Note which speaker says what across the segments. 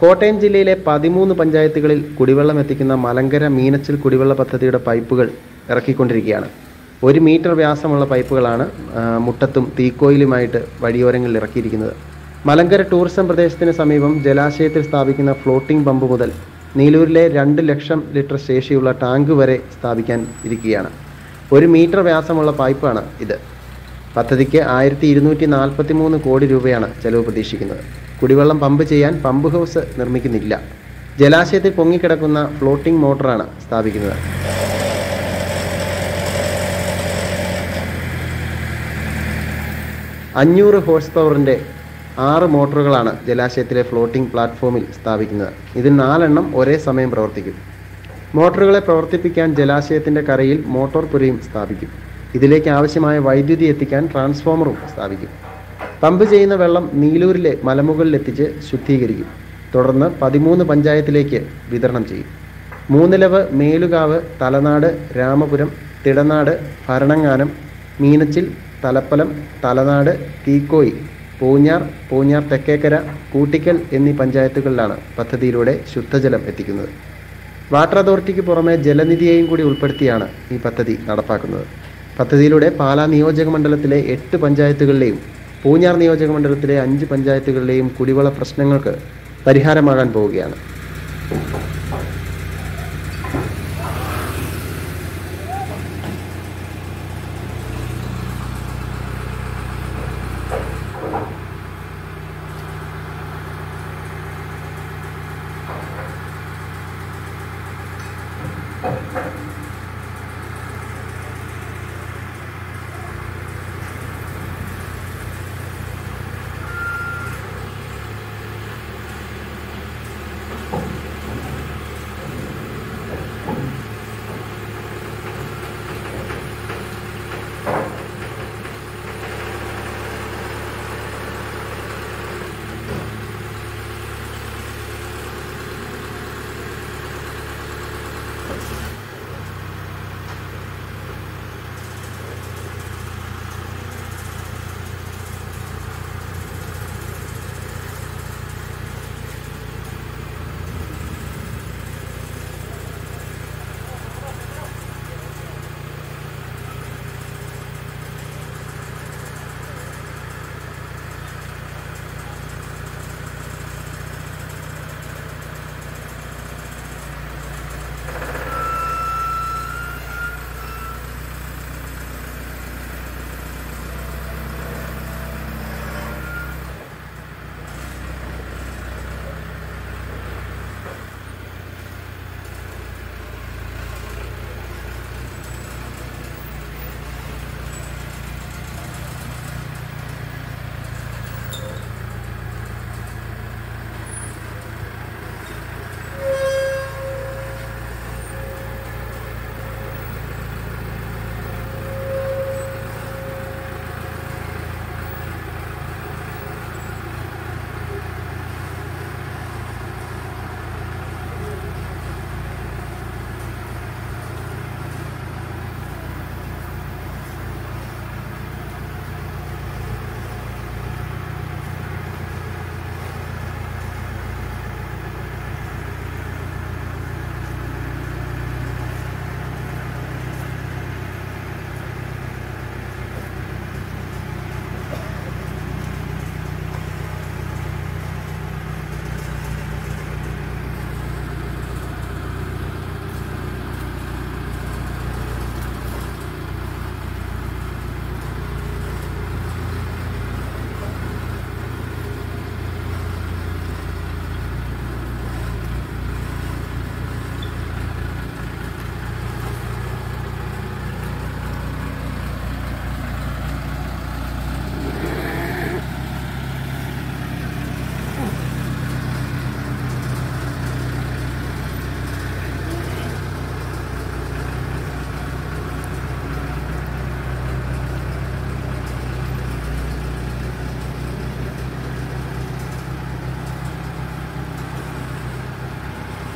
Speaker 1: കോട്ടയം ജില്ലയിലെ പതിമൂന്ന് പഞ്ചായത്തുകളിൽ കുടിവെള്ളം എത്തിക്കുന്ന മലങ്കര മീനച്ചിൽ കുടിവെള്ള പദ്ധതിയുടെ പൈപ്പുകൾ ഇറക്കിക്കൊണ്ടിരിക്കുകയാണ് ഒരു മീറ്റർ വ്യാസമുള്ള പൈപ്പുകളാണ് ആ, മുട്ടത്തും തീക്കോയിലുമായിട്ട് വഴിയോരങ്ങളിൽ ഇറക്കിയിരിക്കുന്നത് മലങ്കര ടൂറിസം പ്രദേശത്തിന് സമീപം ജലാശയത്തിൽ സ്ഥാപിക്കുന്ന ഫ്ലോട്ടിംഗ് പമ്പ് മുതൽ നീലൂരിലെ രണ്ട് ലക്ഷം ലിറ്റർ ശേഷിയുള്ള ടാങ്ക് വരെ സ്ഥാപിക്കാൻ ഇരിക്കുകയാണ് ഒരു മീറ്റർ വ്യാസമുള്ള പൈപ്പാണ് ഇത് പദ്ധതിക്ക് ആയിരത്തി ഇരുന്നൂറ്റി നാൽപ്പത്തി മൂന്ന് കോടി രൂപയാണ് ചെലവ് പ്രതീക്ഷിക്കുന്നത് കുടിവെള്ളം പമ്പ് ചെയ്യാൻ പമ്പ് ഹൗസ് നിർമ്മിക്കുന്നില്ല ജലാശയത്തിൽ പൊങ്ങിക്കിടക്കുന്ന ഫ്ലോട്ടിംഗ് മോട്ടറാണ് സ്ഥാപിക്കുന്നത് അഞ്ഞൂറ് ഹോഴ്സ് പവറിൻ്റെ ആറ് മോട്ടോറുകളാണ് ജലാശയത്തിലെ ഫ്ലോട്ടിംഗ് പ്ലാറ്റ്ഫോമിൽ സ്ഥാപിക്കുന്നത് ഇതിൽ നാലെണ്ണം ഒരേ സമയം പ്രവർത്തിക്കും മോട്ടോറുകളെ പ്രവർത്തിപ്പിക്കാൻ ജലാശയത്തിൻ്റെ കരയിൽ മോട്ടോർ പുരയും സ്ഥാപിക്കും ഇതിലേക്ക് ആവശ്യമായ വൈദ്യുതി എത്തിക്കാൻ ട്രാൻസ്ഫോമറും സ്ഥാപിക്കും പമ്പ് ചെയ്യുന്ന വെള്ളം നീലൂരിലെ മലമുകളിലെത്തിച്ച് ശുദ്ധീകരിക്കും തുടർന്ന് പതിമൂന്ന് പഞ്ചായത്തിലേക്ക് വിതരണം ചെയ്യും മൂന്നിലവ് മേലുകാവ് തലനാട് രാമപുരം തിടനാട് ഭരണങ്ങാനം മീനച്ചിൽ തലപ്പലം തലനാട് തീക്കോയി പൂഞ്ഞാർ പൂഞ്ഞാർ തെക്കേക്കര കൂട്ടിക്കൽ എന്നീ പഞ്ചായത്തുകളിലാണ് പദ്ധതിയിലൂടെ ശുദ്ധജലം എത്തിക്കുന്നത് വാട്ടർ അതോറിറ്റിക്ക് പുറമെ ജലനിധിയെയും കൂടി ഉൾപ്പെടുത്തിയാണ് ഈ പദ്ധതി നടപ്പാക്കുന്നത് പദ്ധതിയിലൂടെ പാലാ നിയോജക മണ്ഡലത്തിലെ എട്ട് പഞ്ചായത്തുകളിലെയും പൂഞ്ഞാർ നിയോജക മണ്ഡലത്തിലെ അഞ്ച് പഞ്ചായത്തുകളിലെയും കുടിവെള്ള പ്രശ്നങ്ങൾക്ക് പരിഹാരമാകാൻ പോവുകയാണ്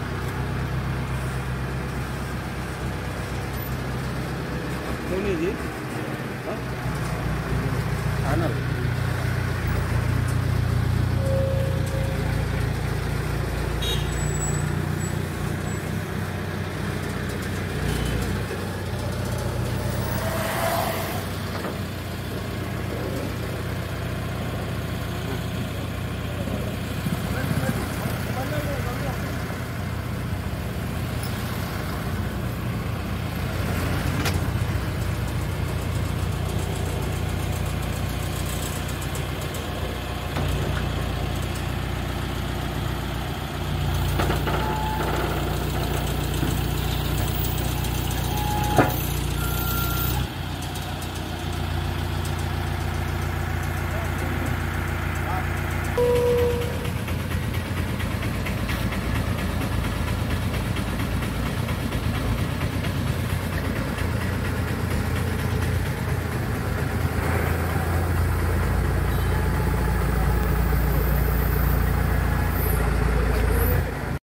Speaker 2: जी